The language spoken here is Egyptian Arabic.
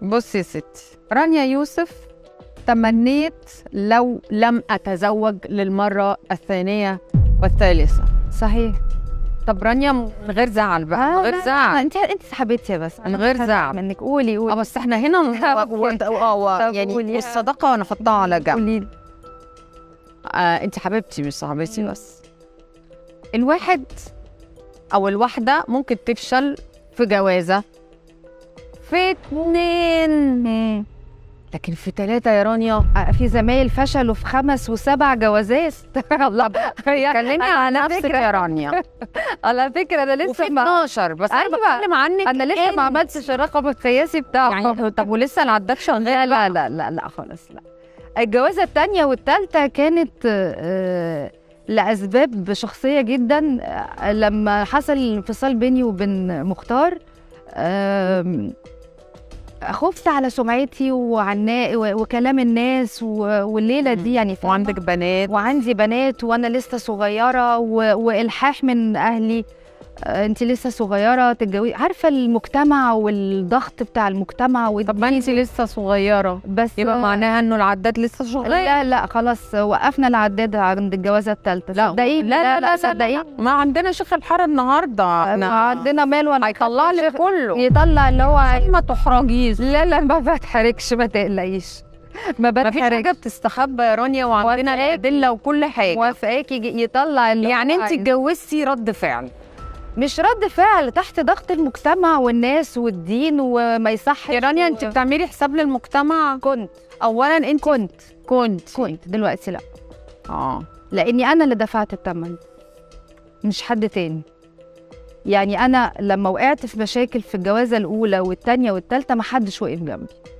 بصي يا ستي رانيا يوسف تمنيت لو لم أتزوج للمرة الثانية والثالثة صحيح طب رانيا من غير زعل بقى من غير زعل انت انت حبيبتي بس من غير زعل منك قولي اه قولي بس احنا هنا طب و- و- اه و- طب يعني قولي. والصداقة وانا حطها على جنب قولي لي. آه انت حبيبتي مش صاحبتي بس الواحد او الواحدة ممكن تفشل في جوازة في اتنين لكن في تلاتة يا رانيا آه، في زمايل فشلوا في خمس وسبع جوازات الله كلمي عن نفسك فكرة- يا رانيا على فكره انا وفي لسه ما 12 بس انا أيوة. بتكلم عنك انا لسه أنت. ما عملتش الرقم القياسي بتاعه يعني طب ولسه العداد شغال لا لا لا لا لا خالص لا الجوازة التانية والتالتة كانت آه، لأسباب شخصية جدا آه، لما حصل الانفصال بيني وبين مختار آم، خفت على سمعتي وعن وكلام الناس و- والليلة دي يعني فاهمة؟ وعندك بنات وعندي بنات وانا لسه صغيره و... والحاح من اهلي انت لسه صغيره تتجوزي عارفه المجتمع والضغط بتاع المجتمع وال... طب ما انت لسه صغيره بس يبقى معناها انه العداد لسه شغال لا لا خلاص وقفنا العداد عند الجوازه الثالثه لا صدقيني لا لا لا, لا, صدقيني ما عندنا شيخ الحاره النهارده ما احنا عندنا مال ولا هيطلع لك كله يطلع اللي هو ما تحرجيش لا لا ما بتحركش ما تقلقيش ما ما فيش حاجه بتحركش بتستخبى يا رانيا وعندنا موافقاكي. الادله وكل حاجه موافقاك يجي- يطلع اللي يعني هو انت عايزه. اتجوزتي رد فعل مش رد فعل تحت ضغط المجتمع والناس والدين وما يصحش يا رانيا و- انت بتعملي حساب للمجتمع كنت اولا انت كنت كنت كنت دلوقتي لا اه لاني انا اللي دفعت الثمن مش حد تاني يعني انا لما وقعت في مشاكل في الجوازه الاولى والثانيه والثالثه ما حدش وقف جنبي